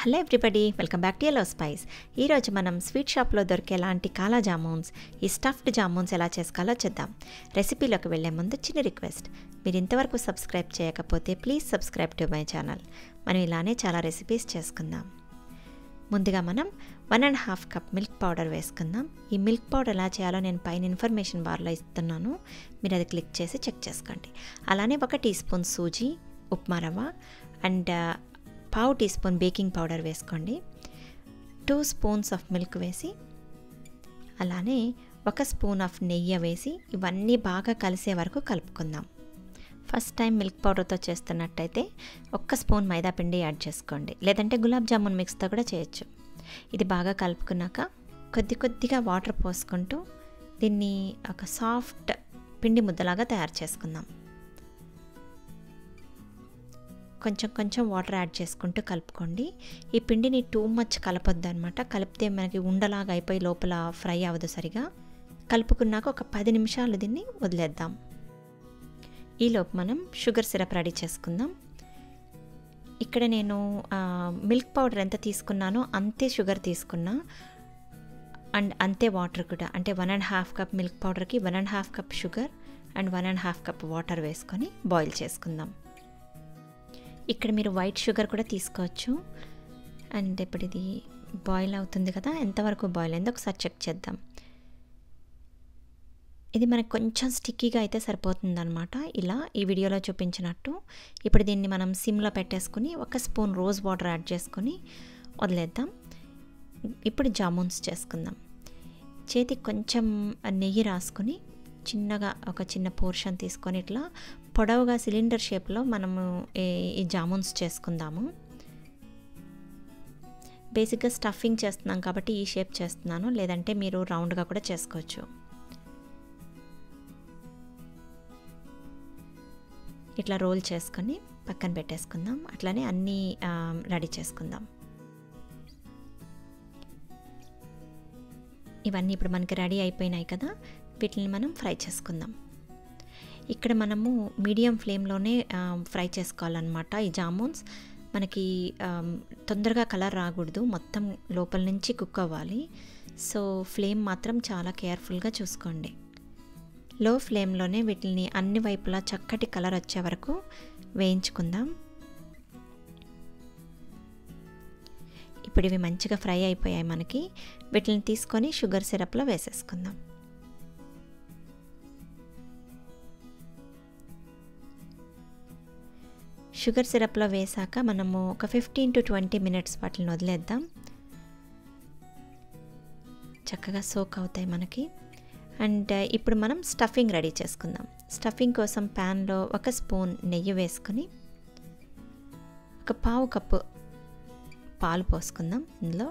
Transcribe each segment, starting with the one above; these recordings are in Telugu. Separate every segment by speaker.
Speaker 1: hello everybody welcome back to yellow spice ఈరోజు మనం స్వీట్ షాప్లో దొరికే లాంటి కాలా జామూన్స్ ఈ స్టఫ్డ్ జామూన్స్ ఎలా చేసుకోవాలో చేద్దాం రెసిపీలోకి వెళ్ళే ముందు చిన్న రిక్వెస్ట్ మీరు ఇంతవరకు సబ్స్క్రైబ్ చేయకపోతే please subscribe to my channel మనం ఇలానే చాలా రెసిపీస్ చేసుకుందాం ముందుగా మనం one and half cup milk powder వేసుకుందాం ఈ మిల్క్ పౌడర్ ఎలా చేయాలో నేను పైన ఇన్ఫర్మేషన్ బార్లో ఇస్తున్నాను మీరు అది క్లిక్ చేసి చెక్ చేసుకోండి అలానే ఒక టీ స్పూన్ సూజీ ఉప్మా రవ్వ అండ్ పావు టీ స్పూన్ బేకింగ్ పౌడర్ వేసుకోండి టూ స్పూన్స్ ఆఫ్ మిల్క్ వేసి అలానే ఒక స్పూన్ ఆఫ్ నెయ్యి వేసి ఇవన్నీ బాగా కలిసే వరకు కలుపుకుందాం ఫస్ట్ టైం మిల్క్ పౌడర్తో చేస్తున్నట్టయితే ఒక్క స్పూన్ మైదా పిండి యాడ్ చేసుకోండి లేదంటే గులాబ్ జామున్ మిక్స్తో కూడా చేయొచ్చు ఇది బాగా కలుపుకున్నాక కొద్ది కొద్దిగా వాటర్ పోసుకుంటూ దీన్ని ఒక సాఫ్ట్ పిండి ముద్దలాగా తయారు చేసుకుందాం కొంచెం కొంచెం వాటర్ యాడ్ చేసుకుంటూ కలుపుకోండి ఈ పిండిని టూ మచ్ కలపొద్దు అనమాట కలిపితే మనకి ఉండలాగా అయిపోయి లోపల ఫ్రై అవ్వదు సరిగా కలుపుకున్నాక ఒక పది నిమిషాలు దీన్ని వదిలేద్దాం ఈలోపు మనం షుగర్ సిరప్ రెడీ చేసుకుందాం ఇక్కడ నేను మిల్క్ పౌడర్ ఎంత తీసుకున్నానో అంతే షుగర్ తీసుకున్నా అండ్ అంతే వాటర్ కూడా అంటే one and half cup milk పౌడర్కి one and half cup sugar and one and half cup water వేసుకొని బాయిల్ చేసుకుందాం ఇక్కడ మీరు వైట్ షుగర్ కూడా తీసుకోవచ్చు అండ్ ఇప్పుడు ఇది బాయిల్ అవుతుంది కదా ఎంతవరకు బాయిల్ అయిందో ఒకసారి చెక్ చేద్దాం ఇది మనకు కొంచెం స్టిక్కీగా అయితే సరిపోతుందన్నమాట ఇలా ఈ వీడియోలో చూపించినట్టు ఇప్పుడు దీన్ని మనం సిమ్లో పెట్టేసుకుని ఒక స్పూన్ రోజ్ వాటర్ యాడ్ చేసుకొని వదిలేద్దాం ఇప్పుడు జామున్స్ చేసుకుందాం చేతికి కొంచెం నెయ్యి రాసుకొని చిన్నగా ఒక చిన్న పోర్షన్ తీసుకొని ఇట్లా పొడవుగా సిలిండర్ షేప్లో మనము ఈ జామున్స్ చేసుకుందాము బేసిక్గా స్టఫింగ్ చేస్తున్నాం కాబట్టి ఈ షేప్ చేస్తున్నాను లేదంటే మీరు రౌండ్గా కూడా చేసుకోవచ్చు ఇట్లా రోల్ చేసుకొని పక్కన పెట్టేసుకుందాం అట్లానే అన్నీ రెడీ చేసుకుందాం ఇవన్నీ ఇప్పుడు మనకి రెడీ అయిపోయినాయి కదా వీటిని మనం ఫ్రై చేసుకుందాం ఇక్కడ మనము మీడియం ఫ్లేమ్లోనే ఫ్రై చేసుకోవాలన్నమాట ఈ జామున్స్ మనకి తొందరగా కలర్ రాకూడదు మొత్తం లోపల నుంచి కుక్ అవ్వాలి సో ఫ్లేమ్ మాత్రం చాలా కేర్ఫుల్గా చూసుకోండి లో ఫ్లేమ్లోనే వీటిని అన్ని వైపులా చక్కటి కలర్ వచ్చే వరకు వేయించుకుందాం ఇప్పుడు ఇవి మంచిగా ఫ్రై అయిపోయాయి మనకి వీటిని తీసుకొని షుగర్ సిరప్లో వేసేసుకుందాం షుగర్ సిరప్లో వేసాక మనము ఒక ఫిఫ్టీన్ టు ట్వంటీ మినిట్స్ వాటిని వదిలేద్దాం చక్కగా సోక్ అవుతాయి మనకి అండ్ ఇప్పుడు మనం స్టఫింగ్ రెడీ చేసుకుందాం స్టఫింగ్ కోసం ప్యాన్లో ఒక స్పూన్ నెయ్యి వేసుకొని ఒక పావు కప్పు పాలు పోసుకుందాం ఇందులో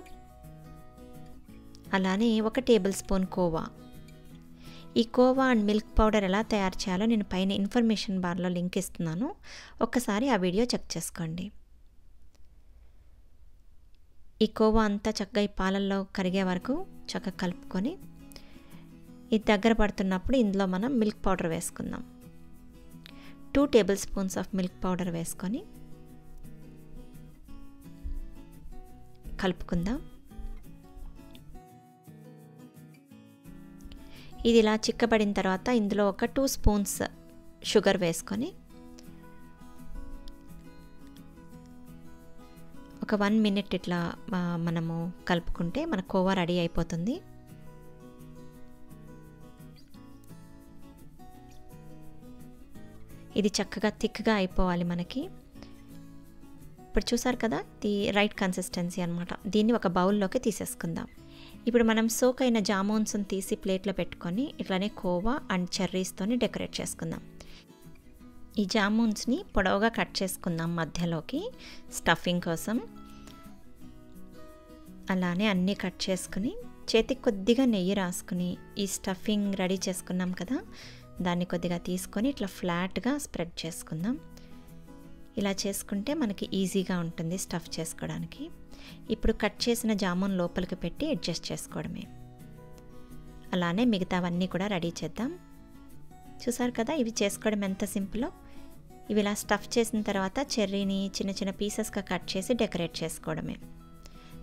Speaker 1: అలానే ఒక టేబుల్ స్పూన్ కోవా ఈ కోవా అండ్ మిల్క్ పౌడర్ ఎలా తయారు చేయాలో నేను పైన ఇన్ఫర్మేషన్ బార్లో లింక్ ఇస్తున్నాను ఒక్కసారి ఆ వీడియో చెక్ చేసుకోండి ఈ కోవా అంతా చక్కగా ఈ పాలల్లో కరిగే వరకు చక్కగా కలుపుకొని ఇది దగ్గర పడుతున్నప్పుడు ఇందులో మనం మిల్క్ పౌడర్ వేసుకుందాం two tablespoons of milk powder వేసుకొని కలుపుకుందాం ఇది ఇలా చిక్కబడిన తర్వాత ఇందులో ఒక టూ స్పూన్స్ షుగర్ వేసుకొని ఒక వన్ మినిట్ ఇట్లా మనము కలుపుకుంటే మన కోవా రెడీ అయిపోతుంది ఇది చక్కగా థిక్గా అయిపోవాలి మనకి ఇప్పుడు చూసారు కదా ది రైట్ కన్సిస్టెన్సీ అనమాట దీన్ని ఒక బౌల్లోకి తీసేసుకుందాం ఇప్పుడు మనం సోక్ అయిన జామూన్స్ని తీసి ప్లేట్లో పెట్టుకొని ఇట్లానే కోవా అండ్ చెర్రీస్తోని డెకరేట్ చేసుకుందాం ఈ జామూన్స్ని పొడవుగా కట్ చేసుకుందాం మధ్యలోకి స్టఫింగ్ కోసం అలానే అన్నీ కట్ చేసుకుని చేతికి కొద్దిగా నెయ్యి రాసుకుని ఈ స్టఫింగ్ రెడీ చేసుకున్నాం కదా దాన్ని కొద్దిగా తీసుకొని ఇట్లా ఫ్లాట్గా స్ప్రెడ్ చేసుకుందాం ఇలా చేసుకుంటే మనకి ఈజీగా ఉంటుంది స్టఫ్ చేసుకోవడానికి ఇప్పుడు కట్ చేసిన జామున్ లోపలికి పెట్టి అడ్జస్ట్ చేసుకోవడమే అలానే మిగతావన్నీ కూడా రెడీ చేద్దాం చూసారు కదా ఇవి చేసుకోవడం ఎంత సింపులో ఇవి ఇలా స్టఫ్ చేసిన తర్వాత చెర్రీని చిన్న చిన్న పీసెస్గా కట్ చేసి డెకరేట్ చేసుకోవడమే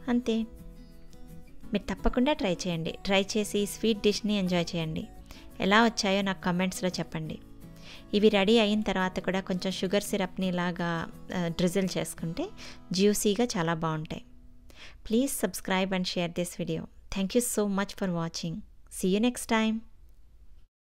Speaker 1: అంతే మీరు తప్పకుండా ట్రై చేయండి ట్రై చేసి స్వీట్ డిష్ని ఎంజాయ్ చేయండి ఎలా వచ్చాయో నాకు కమెంట్స్లో చెప్పండి ఇవి రెడీ అయిన తర్వాత కూడా కొంచెం షుగర్ సిరప్ని ఇలాగా డ్రిజిల్ చేసుకుంటే జ్యూసీగా చాలా బాగుంటాయి please subscribe and share this video thank you so much for watching see you next time